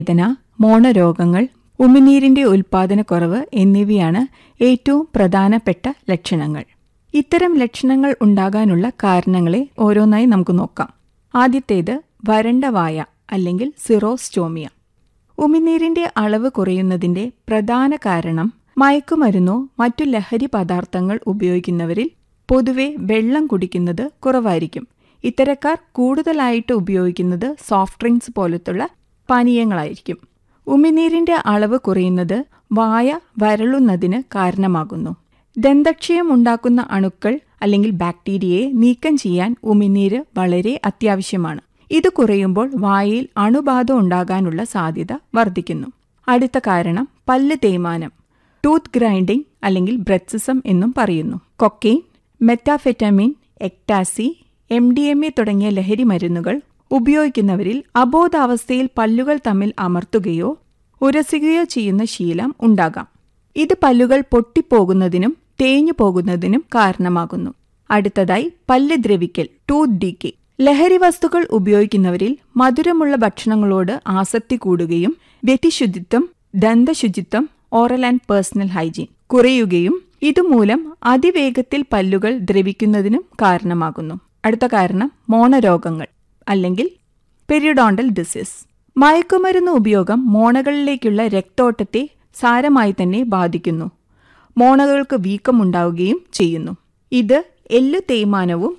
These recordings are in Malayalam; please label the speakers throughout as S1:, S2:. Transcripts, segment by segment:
S1: വേദന മോണരോഗങ്ങൾ ഉമിനീരിന്റെ ഉൽപാദനക്കുറവ് എന്നിവയാണ് ഏറ്റവും പ്രധാനപ്പെട്ട ലക്ഷണങ്ങൾ ഇത്തരം ലക്ഷണങ്ങൾ ഉണ്ടാകാനുള്ള കാരണങ്ങളെ ഓരോന്നായി നമുക്ക് നോക്കാം ആദ്യത്തേത് വരണ്ട വായ അല്ലെങ്കിൽ സിറോസ്റ്റോമിയ ഉമിനീരിന്റെ അളവ് കുറയുന്നതിന്റെ പ്രധാന കാരണം മയക്കുമരുന്നോ മറ്റു ലഹരി പദാർത്ഥങ്ങൾ ഉപയോഗിക്കുന്നവരിൽ പൊതുവെ വെള്ളം കുടിക്കുന്നത് കുറവായിരിക്കും ഇത്തരക്കാർ കൂടുതലായിട്ട് ഉപയോഗിക്കുന്നത് സോഫ്റ്റ് ഡ്രിങ്ക്സ് പോലത്തുള്ള പാനീയങ്ങളായിരിക്കും ഉമിനീരിന്റെ അളവ് കുറയുന്നത് വായ വരളുന്നതിന് കാരണമാകുന്നു ദന്തക്ഷയം ഉണ്ടാക്കുന്ന അണുക്കൾ അല്ലെങ്കിൽ ബാക്ടീരിയയെ നീക്കം ചെയ്യാൻ ഉമിനീര് വളരെ അത്യാവശ്യമാണ് ഇത് കുറയുമ്പോൾ വായയിൽ അണുബാധ ഉണ്ടാകാനുള്ള സാധ്യത വർദ്ധിക്കുന്നു അടുത്ത കാരണം പല്ല് തേയ്മാനം ടൂത്ത് ഗ്രൈൻഡിംഗ് അല്ലെങ്കിൽ ബ്രെത്സിസം എന്നും പറയുന്നു cocaine methamphetamine ecstasy M D M A തുടങ്ങിയ ലഹരി മരുന്നുകൾ ഉപയോഗിക്കുന്നവരിൽ അബോധാവസ്ഥയിൽ പല്ലുകൾ തമ്മിൽ അമർത്തുകയോ ഉരസുകയോ ചെയ്യുന്ന ശീലം ഉണ്ടാകാം ഇത് പല്ലുകൾ പൊട്ടിപ്പോകുന്നതിനും തേഞ്ഞു പോകുന്നതിനും കാരണമാകുന്നു അടുത്തതായി പല്ല് ദ്രവിക്കൽ ടൂത്ത് ഡീക്കെ ലഹരി വസ്തുക്കൾ ഉപയോഗിക്കുന്നവരിൽ മധുരമുള്ള ഭക്ഷണങ്ങളോട് ആസക്തി കൂടുകയും വ്യക്തിശുചിത്വം ദന്തശുചിത്വം ഓറൽ ആൻഡ് പേഴ്സണൽ ഹൈജീൻ കുറയുകയും ഇതുമൂലം അതിവേഗത്തിൽ പല്ലുകൾ ദ്രവിക്കുന്നതിനും കാരണമാകുന്നു അടുത്ത കാരണം മോണരോഗങ്ങൾ അല്ലെങ്കിൽ പെരിഡോണ്ടൽ ഡിസീസ് മയക്കുമരുന്ന് ഉപയോഗം മോണകളിലേക്കുള്ള രക്തോട്ടത്തെ സാരമായി തന്നെ ബാധിക്കുന്നു മോണകൾക്ക് വീക്കമുണ്ടാവുകയും ചെയ്യുന്നു ഇത് എല്ലു തേയ്മാനവും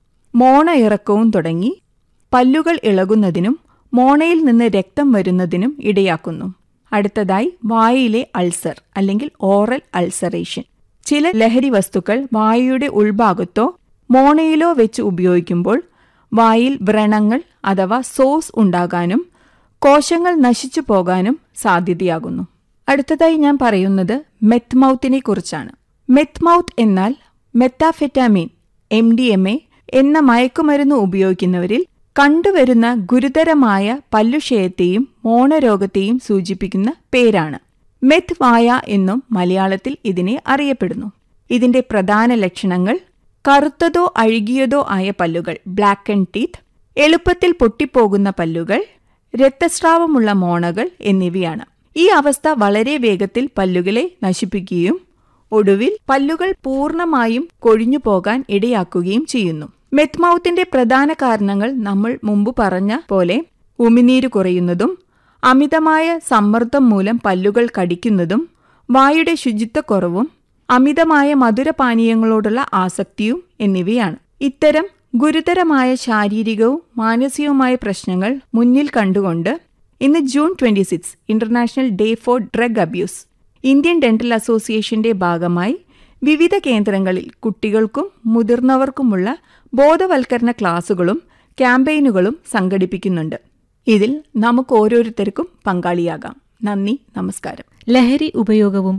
S1: മോണ ഇറക്കവും തുടങ്ങി പല്ലുകൾ ഇളകുന്നതിനും മോണയിൽ നിന്ന് രക്തം വരുന്നതിനും ഇടയാക്കുന്നു അടുത്തതായി വായയിലെ അൾസർ അല്ലെങ്കിൽ ഓറൽ അൾസറേഷൻ ചില ലഹരി വസ്തുക്കൾ വായയുടെ ഉൾഭാഗത്തോ മോണയിലോ വെച്ച് ഉപയോഗിക്കുമ്പോൾ വായിൽ വ്രണങ്ങൾ അഥവാ സോസ് ഉണ്ടാകാനും കോശങ്ങൾ നശിച്ചു പോകാനും സാധ്യതയാകുന്നു അടുത്തതായി ഞാൻ പറയുന്നത് മെത്ത് മൗത്തിനെ കുറിച്ചാണ് മെത്ത് മൗത്ത് എന്നാൽ methamphetamine M D M A എന്ന മയക്കുമരുന്ന് ഉപയോഗിക്കുന്നവരിൽ കണ്ടുവരുന്ന ഗുരുതരമായ പല്ലുക്ഷയത്തെയും മോണരോഗത്തെയും സൂചിപ്പിക്കുന്ന പേരാണ് മെത്ത് വായ എന്നും മലയാളത്തിൽ ഇതിനെ അറിയപ്പെടുന്നു ഇതിന്റെ പ്രധാന ലക്ഷണങ്ങൾ കറുത്തതോ അഴുകിയതോ ആയ പല്ലുകൾ ബ്ലാക്ക് ആൻഡ് ടീത്ത് എളുപ്പത്തിൽ പൊട്ടിപ്പോകുന്ന പല്ലുകൾ രക്തസ്രാവമുള്ള മോണകൾ എന്നിവയാണ് ഈ അവസ്ഥ വളരെ വേഗത്തിൽ പല്ലുകളെ നശിപ്പിക്കുകയും ഒടുവിൽ പല്ലുകൾ പൂർണ്ണമായും കൊഴിഞ്ഞു പോകാൻ ഇടയാക്കുകയും ചെയ്യുന്നു മെത്മൌത്തിന്റെ പ്രധാന കാരണങ്ങൾ നമ്മൾ മുമ്പ് പറഞ്ഞ പോലെ ഉമിനീര് കുറയുന്നതും അമിതമായ സമ്മർദ്ദം മൂലം പല്ലുകൾ കടിക്കുന്നതും വായുടെ ശുചിത്വക്കുറവും അമിതമായ മധുരപാനീയങ്ങളോടുള്ള ആസക്തിയും എന്നിവയാണ് ഇത്തരം ഗുരുതരമായ ശാരീരികവും മാനസികവുമായ പ്രശ്നങ്ങൾ മുന്നിൽ കണ്ടുകൊണ്ട് ഇന്ന് June twenty six international day for drug abuse Indian dental അസോസിയേഷന്റെ ഭാഗമായി വിവിധ കേന്ദ്രങ്ങളിൽ കുട്ടികൾക്കും മുതിർന്നവർക്കുമുള്ള ബോധവൽക്കരണ ക്ലാസുകളും ക്യാമ്പയിനുകളും സംഘടിപ്പിക്കുന്നുണ്ട് ഇതിൽ നമുക്ക് ഓരോരുത്തർക്കും പങ്കാളിയാകാം നന്ദി നമസ്കാരം
S2: ലഹരി ഉപയോഗവും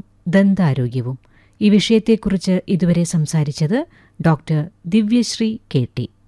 S2: ദന്താരോഗ്യവും ഈ വിഷയത്തെക്കുറിച്ച് ഇതുവരെ സംസാരിച്ചത് ഡോക്ടർ ദിവ്യശ്രീ കെ ടി